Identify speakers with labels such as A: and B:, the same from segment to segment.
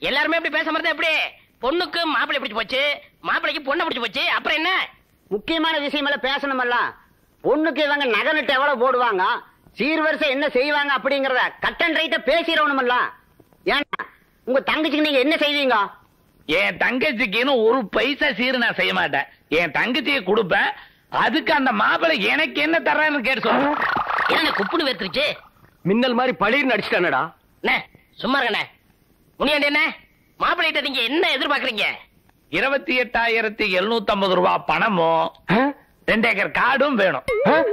A: எல்லாருமே இப்படி பேச மாதிரி எப்படி பொண்ணுக்கு மாப்பிள்ளை பிடிச்சு போச்சு மாப்பிள்ளைக்கு பொண்ணை பிடிச்சு போச்சு அப்புறம் என்ன
B: முக்கியமான விஷயம் எல்லாம் பேசணுமல்ல பொண்ணுக்கு இவங்க நகை நட்டு எவ்வளவு போடுவாங்க சீர்வரிசை என்ன செய்வாங்க அப்படிங்கறத கட் அண்ட் ரைட்டா பேசிடணுமல்ல ஏன்னா உங்க தங்கச்சிக்கு நீங்க என்ன செய்வீங்க
C: என் தங்கச்சிக்குன்னு ஒரு பைசா சீரு நான் செய்ய மாட்டேன் என் தங்கச்சியை கொடுப்பேன் அதுக்கு அந்த மாப்பிள்ளை எனக்கு என்ன தர்றான்னு கேட்டு சொல்றேன்
A: என்ன குப்புன்னு வேர்த்துருச்சு
D: மின்னல் மாதிரி பளிர்னு அடிச்சிட்டானடா
A: அண்ணே, சும்மா இருக்கண்ணே முனியாண்டி என்ன மாப்பிள்ளைகிட்ட நீங்க என்ன எதிர்பார்க்கறீங்க
C: இருபத்தி எட்டாயிரத்தி எழுநூத்தி ஐம்பது ரூபாய் பணமும் ரெண்டு ஏக்கர் காடும் வேணும்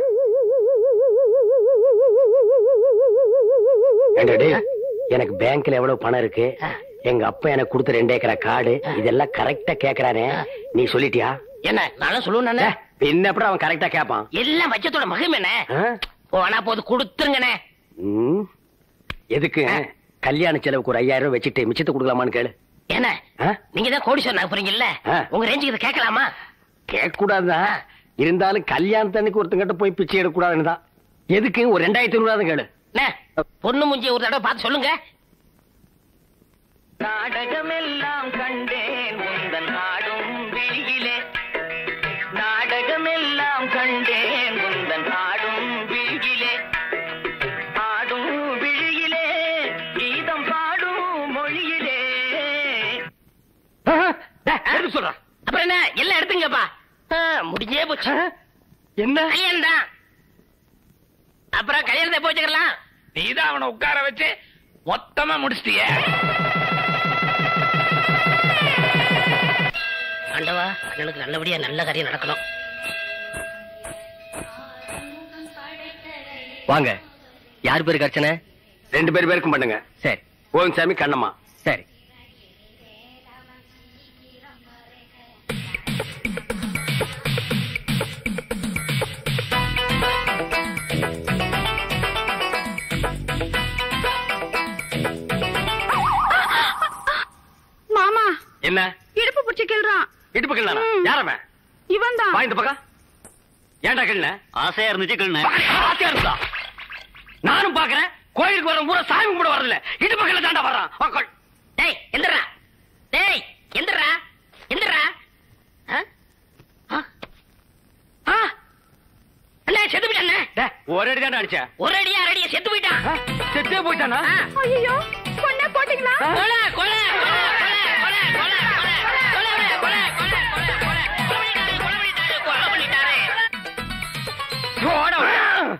D: ஏண்டா டேய், எனக்கு பேங்க்ல எவ்வளவு பணம் இருக்கு எங்க அப்பா எனக்கு கொடுத்த ரெண்டு ஏக்கரா காடு இதெல்லாம் கரெக்டா கேக்குறானே நீ சொல்லிட்டியா
A: என்ன நானும் சொல்லுவேன்
D: ஏ, பின்ன அப்புறம் அவன் கரெக்டா கேப்பான்
A: எல்லாம் வச்சத்தோட மகிமை என்ன
D: ஆ?
A: போனா போது கொடுத்துருங்கண்ணே
D: ம். எதுக்கு கல்யாண செலவுக்கு ஒரு ஐயாயிரம் ரூபாய் வச்சுட்டு மிச்சத்தை கொடுக்கலாமான்னு கேளு
A: என்ன
D: ஆ?
A: நீங்க தான் கோடீஸ்வரன் ஆக போறீங்கல்ல
D: ஆ.
A: உங்க ரேஞ்சுக்கு இதை கேட்கலாமா
D: கேட்க கூடாதுதான் இருந்தாலும் கல்யாணத்தன்னைக்கு ஒருத்தங்கிட்ட போய் பிச்சை எடுக்க கூடாதுன்னு தான் எதுக்கு ஒரு ரெண்டாயிரத்தி ஐநூறு கேளு
A: அண்ணே, பொண்ணு மூஞ்சி ஒரு தடவை பார்த்து சொல்லுங்க
E: நாடகமெல்லாம் கண்டேன் உந்தன் ஆடும் விழியிலே நாடகமெல்லாம் கண்டேன் உந்தன் ஆடும் விழியிலே ஆடும் விழியிலே கீதம் பாடும் மொழியிலே
D: எடுத்து சொல்றான்
A: அப்புறம் என்ன எல்லாம் எடுத்துங்கப்பா ஆ, முடிஞ்சே போச்சு
D: என்ன
A: கல்யாணம் தான் அப்புறம் கல்யாணத்தை போய் வச்சுக்கலாம்
C: நீதான் அவனை உட்கார வச்சு மொத்தமா முடிச்சிட்டிய
A: ஆண்டவா அண்ணனுக்கு நல்லபடியா நல்ல காரியம் நடக்கணும்
D: வாங்க யார் பேருக்கு அர்ச்சனை ரெண்டு பேர் பேருக்கும் பண்ணுங்க சரி கோவிந்தசாமி கண்ணம்மா சரி
F: மாமா
D: என்ன
F: இடுப்பு பிடிச்சு கிள்றான்
D: இடுப்பு கிள்ளனா
F: ம்.
D: யாரவன்
F: இவன் தான்
D: வா இந்த பக்கம் ஏன்டா கிள்ள
B: ஆசையா இருந்துச்சு கண்ணு
D: ஆசையா இருந்தா நானும் பாக்குறேன் கோயிலுக்கு வர பூரா சாமி கும்பிட வரல இடுப்பு கிள்ள தாண்டா வர்றான் வா, கொள்.
A: டேய் எந்திரா டேய் எந்திரா எந்திரா ஆ? ஆ? ஆ? அண்ணே செத்து போயிட்டானே
D: டேய், ஒரு அடி தாண்டா அடிச்ச
A: ஒரு அடியா அரை அடியா செத்து போயிட்டான்
D: செத்தே போயிட்டானா
A: ஆ.
F: ஐயோ கொண்டே போட்டீங்களா
A: கொலை, கொலை, கொலை, கொலை, கொலை, கொலை, கொலை, கொலை, கொலை, கொலை, கொலை, கொலை, கொலை, கொலை பண்ணிட்டாரு, கொலை பண்ணிட்டாரு, கொலை பண்ணிட்டாரு.
D: ஓட, ஓட.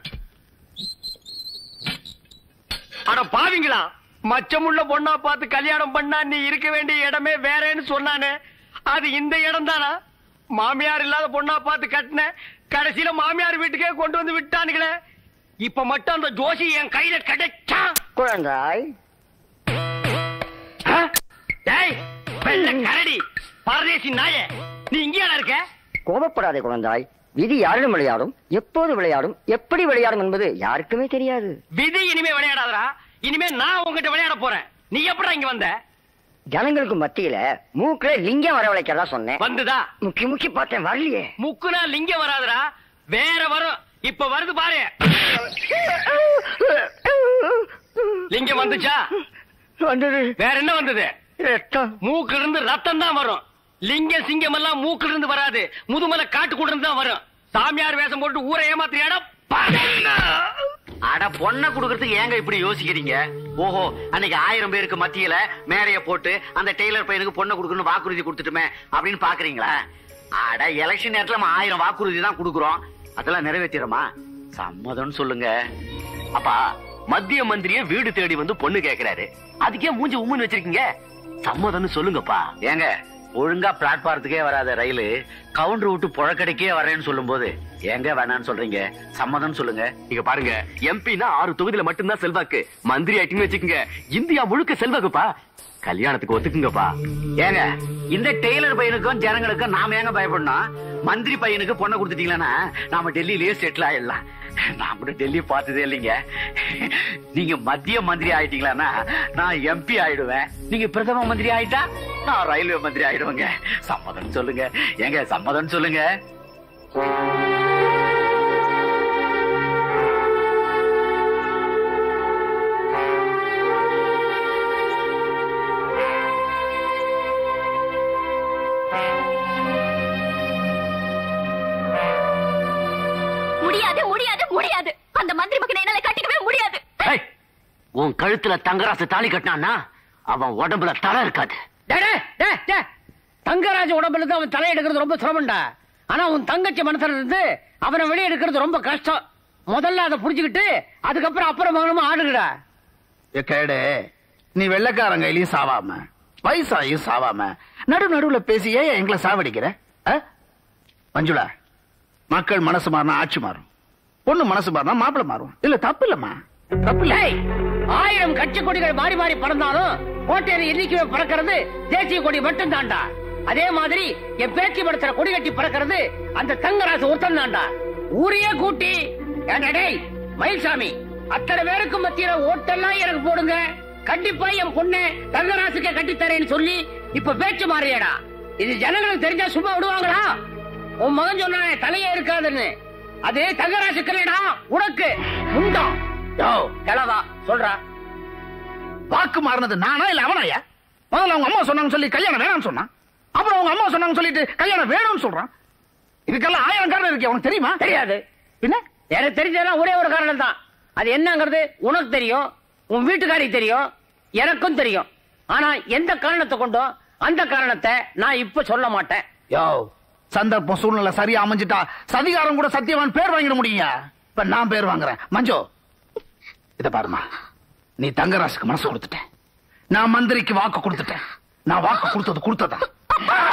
D: அட பாவிங்களா மச்சமுள்ள பொண்ணா பார்த்து கல்யாணம் பண்ணா நீ இருக்க வேண்டிய இடமே வேறேன்னு சொன்னானே அது இந்த இடம் தானா மாமியார் இல்லாத பொண்ணா பார்த்து கட்டின கடைசியில மாமியார் வீட்டுக்கே கொண்டு வந்து விட்டானுங்களே இப்ப மட்டும் அந்த ஜோசி என் கையில கிடைச்சா
B: குழந்தாய்
D: ஆ? டேய் வெள்ளை கரடி பரதேசி நாயே நீ இங்கேயா இருக்க
B: கோபப்படாதே குழந்தாய் விதி யாரிடம் விளையாடும் எப்போது விளையாடும் எப்படி விளையாடும் என்பது யாருக்குமே தெரியாது
D: விதி இனிமே விளையாடாதடா இனிமே நான் உங்ககிட்ட விளையாட போறேன் நீ எப்படா இங்க வந்த
B: ஜனங்களுக்கு மத்தியில மூக்குல லிங்கம் வரவழைக்கிறதா சொன்னேன்
D: வந்துதா
B: முக்கி முக்கி பார்த்தேன் வரலையே
D: முக்குனா லிங்கம் வராதுடா வேற வரும் இப்ப வருது பாரு லிங்கம் வந்துச்சா
B: வந்தது
D: வேற என்ன வந்தது
B: ரத்தம்
D: மூக்குல இருந்து ரத்தம் தான் வரும் லிங்கம் சிங்கம் எல்லாம் மூக்குல இருந்து வராது முதுமலை காட்டுக்குள்ள இருந்து தான் வரும் சாமியார் வேஷம் போட்டு ஊரை ஏமாத்திரியாடா
B: அட பொண்ணை குடுக்கறதுக்கு ஏங்க இப்படி யோசிக்கிறீங்க ஓஹோ அன்னைக்கு ஆயிரம் பேருக்கு மத்தியில மேடைய போட்டு அந்த டெய்லர் பையனுக்கு பொண்ணை கொடுக்கணும் வாக்குறுதி கொடுத்துட்டுமே அப்படின்னு பாக்குறீங்களா அட எலெக்ஷன் நேரத்துல நம்ம ஆயிரம் வாக்குறுதி தான் கொடுக்குறோம் அதெல்லாம் நிறைவேற்றிடுமா சம்மதம்னு சொல்லுங்க
D: அப்பா மத்திய மந்திரிய வீடு தேடி வந்து பொண்ணு கேக்குறாரு அதுக்கே மூஞ்சி உம்முன்னு வச்சிருக்கீங்க சம்மதம்னு சொல்லுங்கப்பா
B: ஏங்க ஒழுங்கா பிளாட்பாரத்துக்கே வராத ரயிலு கவுண்டர் விட்டு புழக்கடைக்கே வரேன்னு சொல்லும் போது ஏங்க வேணான்னு சொல்றீங்க சம்மதம் சொல்லுங்க
D: இங்க பாருங்க எம்பினா ஆறு தொகுதியில மட்டும்தான் செல்வாக்கு மந்திரி ஆயிட்டுன்னு வச்சுக்கோங்க இந்தியா முழுக்க செல்வாக்குப்பா கல்யாணத்துக்கு ஒத்துக்குங்கப்பா
B: ஏங்க இந்த டெய்லர் பையனுக்கும் ஜனங்களுக்கும் நாம ஏங்க பயப்படணும் மந்திரி பையனுக்கு பொண்ணை கொடுத்துட்டீங்களா நாம டெல்லியிலேயே செட்டில் ஆயிடலாம் நான் கூட டெல்லி பார்த்ததே இல்லைங்க நீங்க மத்திய மந்திரி ஆயிட்டீங்களா நான் எம்பி ஆயிடுவேன் நீங்க பிரதம மந்திரி ஆயிட்டா நான் ரயில்வே மந்திரி ஆயிடுவேங்க சம்மதம் சொல்லுங்க ஏங்க சம்மதம் சொல்லுங்க
F: அந்த மந்திரி மகனை என்னால கட்டிக்கவே முடியாது
B: ஏய், உன் கழுத்துல தங்கராசு தாலி கட்டினான்னா அவன் உடம்புல தலை இருக்காது
D: டேய், டேய், டேய், டேய். தங்கராஜ் உடம்புல இருந்து அவன் தலை எடுக்கிறது ரொம்ப சிரமம்டா ஆனா உன் தங்கச்சி மனசுல இருந்து அவனை வெளியே எடுக்கிறது ரொம்ப கஷ்டம் முதல்ல அதை புடிச்சுக்கிட்டு அதுக்கப்புறம் அப்புறம் மகனும் ஆடுங்கடா
G: ஏ கேடு நீ வெள்ளக்காரன் கையிலயும் சாவாம வயசாயும் சாவாம நடு நடுவுல பேசி ஏன் எங்களை சாவடிக்கிற ஆ? மஞ்சுளா மக்கள் மனசு மாறினா ஆட்சி மாறும் பொண்ணு மனசு மாறினா மாப்பிளை மாறும் இல்ல தப்பு இல்லம்மா தப்பு இல்ல
D: டேய், ஆயிரம் கட்சி கொடிகள் மாறி மாறி பறந்தாலும் கோட்டையை என்னைக்குமே பறக்கிறது தேசிய கொடி மட்டும் தாண்டா அதே மாதிரி என் பேச்சு படுத்துற கொடி கட்டி பறக்கிறது அந்த தங்கராசு ஒருத்தன் தாண்டா ஊரையே கூட்டி ஏன்டா டேய் மயில்சாமி அத்தனை பேருக்கு மத்தியில ஓட்டெல்லாம் எனக்கு போடுங்க கண்டிப்பா என் பொண்ணு தங்கராசுக்கு கட்டித்தரேன்னு சொல்லி இப்ப பேச்சு மாறியடா இது ஜனங்களுக்கு தெரிஞ்சா சும்மா விடுவாங்களா உன் மகன் சொன்னானே தலையே இருக்காதுன்னு அது தங்கராசுக்குலடா உனக்கு முண்டம் யோ கிளவா சொல்றா
G: வாக்கு மாறினது நானா இல்ல அவனாயா முதல்ல அவங்க அம்மா சொன்னாங்க சொல்லி கல்யாணம் வேணாம்னு சொன்னான் அப்புறம் அவங்க அம்மா சொன்னாங்க சொல்லிட்டு கல்யாணம் வேணும்னு சொல்றான் இதுக்கெல்லாம் ஆயிரம் காரணம் இருக்கு உனக்கு தெரியுமா
D: தெரியாது
G: பின்ன
D: எனக்கு தெரிஞ்சதெல்லாம் ஒரே ஒரு காரணம் தான் அது என்னங்கிறது உனக்கு தெரியும் உன் வீட்டுக்காரிக்கு தெரியும் எனக்கும் தெரியும் ஆனா எந்த காரணத்தை கொண்டோ அந்த காரணத்தை நான் இப்ப சொல்ல மாட்டேன்
G: யோ சந்தர்ப்பம் சூழ்நிலை சரியா அமைஞ்சிட்டா சதிகாரம் கூட சத்தியவான் பேர் வாங்கிட முடியுங்க இப்ப நான் பேர் வாங்குறேன் மஞ்சு இத பாருமா நீ தங்கராசுக்கு மனசு கொடுத்துட்ட நான் மந்திரிக்கு வாக்கு கொடுத்துட்டேன் நான் வாக்கு கொடுத்தது கொடுத்ததான்